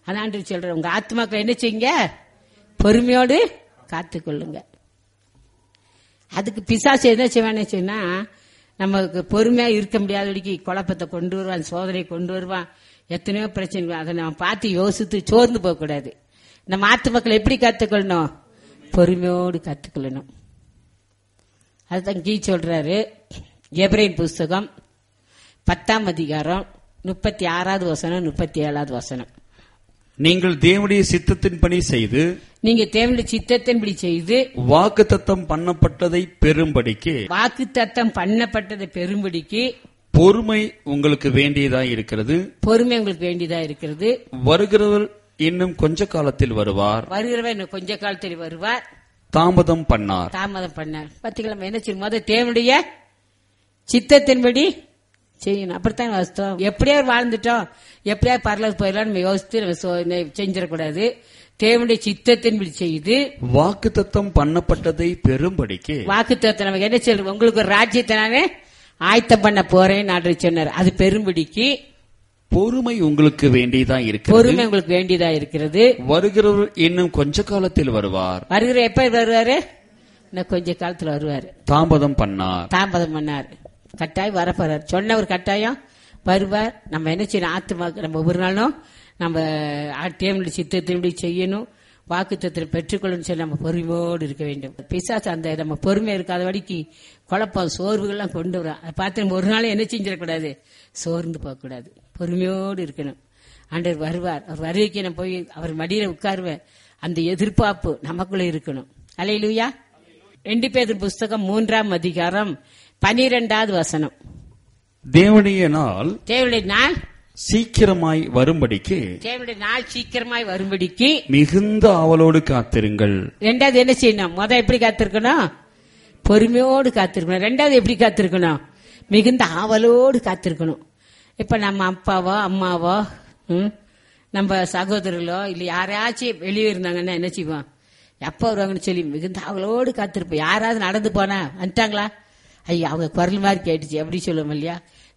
அதாண்டு சொல்றேன் உங்க ஆத்மாக்களை என்ன செய்யுங்க பொறுமையோடு காத்துக்கொள்ளுங்க அதுக்கு பிசாசு என்ன செய்வான்னு சொன்னா நமக்கு பொறுமையா இருக்க முடியாதபடிக்கு குழப்பத்தை கொண்டு வருவான் சோதனை கொண்டு வருவான் எத்தனையோ பிரச்சனை அதை நம்ம பார்த்து யோசித்து சோர்ந்து போக கூடாது நம்ம ஆத்து எப்படி கத்துக்கொள்ளணும் பொறுமையோடு கத்துக்கொள்ளணும் அதுதான் கீ சொல்றாரு எப்ரைன் புஸ்தகம் பத்தாம் அதிகாரம் முப்பத்தி ஆறாவது வசனம் முப்பத்தி ஏழாவது வசனம் நீங்கள் தேவனுடைய சித்தத்தின்படி செய்து நீங்க தேவனுடைய சித்தத்தின்படி செய்து வாக்குத்தத்தம் பண்ணப்பட்டதை பெறும்படிக்கு வாக்கு தத்தம் பண்ணப்பட்டதை பெரும்படிக்கு பொறுமை உங்களுக்கு வேண்டியதாய் இருக்கிறது பொறுமை உங்களுக்கு வேண்டியதா இருக்கிறது வருகிறவர் இன்னும் கொஞ்ச காலத்தில் வருவார் வருகிறவர் இன்னும் கொஞ்ச காலத்தில் வருவார் தாமதம் பண்ணார் தாமதம் பண்ணார் பத்திக்கிழமை என்ன செய்யும் முத தேவனுடைய சித்தத்தின்படி செய்யணும் அப்படித்தான் வாஸ்தவம் எப்படியாவது வாழ்ந்துட்டோம் எப்படியாவது பரலது போயிடலாம் நம்ம யோசித்து நம்ம சோ- நெ- செஞ்சிடக்கூடாது தேவனுடைய சித்தத்தின்படி செய்து வாக்குத்தத்தம் பண்ணப்பட்டதை பெறும்படிக்கு வாக்கு நமக்கு என்ன சொல்றது உங்களுக்கு ஒரு ராஜ்யத்தை நானே ஆயத்தம் பண்ண போறேன் நாடு சொன்னார் அது பெரும்படிக்கு பொறுமை உங்களுக்கு வேண்டியதாய் இருக்கிறது பொறுமை உங்களுக்கு வேண்டியதா இருக்கிறது வருகிறவர் இன்னும் கொஞ்ச காலத்தில் வருவார் வருகிற எப்ப வருவாரு இன்னும் கொஞ்ச காலத்துல வருவாரு தாமதம் பண்ணார் தாமதம் பண்ணார் கட்டாயம் வரப்போறார் சொன்ன ஒரு கட்டாயம் வருவார் நம்ம என்ன செய்யணும் ஆத்துமாக்கு நம்ம ஒவ்வொரு நாளும் நம்ம தேவனுடைய சித்தத்தின்படி செய்யணும் வாக்குத்தத்தில் பெற்றுக்கொள்ளணும் சொல்லி நம்ம பொறுமையோடு இருக்க வேண்டும் பிசாசு அந்த நம்ம பொறுமை இருக்காத வரைக்கு குழப்பம் சோர்வுகள்லாம் கொண்டு வரும் அதை பார்த்து நம்ம ஒரு நாளும் என்ன செஞ்சிடக்கூடாது சோர்ந்து போகக்கூடாது பொறுமையோடு இருக்கணும் ஆண்டவர் வருவார் அவர் வருகைக்கு நான் போய் அவர் மடியில உட்காருவேன் அந்த எதிர்பார்ப்பு நமக்குள்ள இருக்கணும் அலையிலுயா ரெண்டு பேர் புஸ்தகம் மூன்றாம் அதிகாரம் பனிரெண்டாவது வசனம் தேவனுடைய நாள் தேவனுடைய நாள் சீக்கிரமாய் வரும்படிக்கு தேவனுடைய நாள் சீக்கிரமாய் வரும்படிக்கு மிகுந்த ஆவலோடு காத்திருங்கள் ரெண்டாவது என்ன செய்யணும் முத எப்படி காத்திருக்கணும் பொறுமையோடு காத்திருக்கணும் ரெண்டாவது எப்படி காத்திருக்கணும் மிகுந்த ஆவலோடு காத்திருக்கணும் இப்ப நம்ம அப்பாவோ அம்மாவோ ம், நம்ம சகோதரர்களோ இல்ல யாரையாச்சும் வெளியே இருந்தாங்கன்னா என்ன செய்வோம் எப்ப வருவாங்கன்னு சொல்லி மிகுந்த ஆவலோடு காத்திருப்போம் யாராவது நடந்து போனா வந்துட்டாங்களா ஐயா அவங்க குரல் மாதிரி கேட்டுச்சு அப்படி சொல்லுவோம் இல்லையா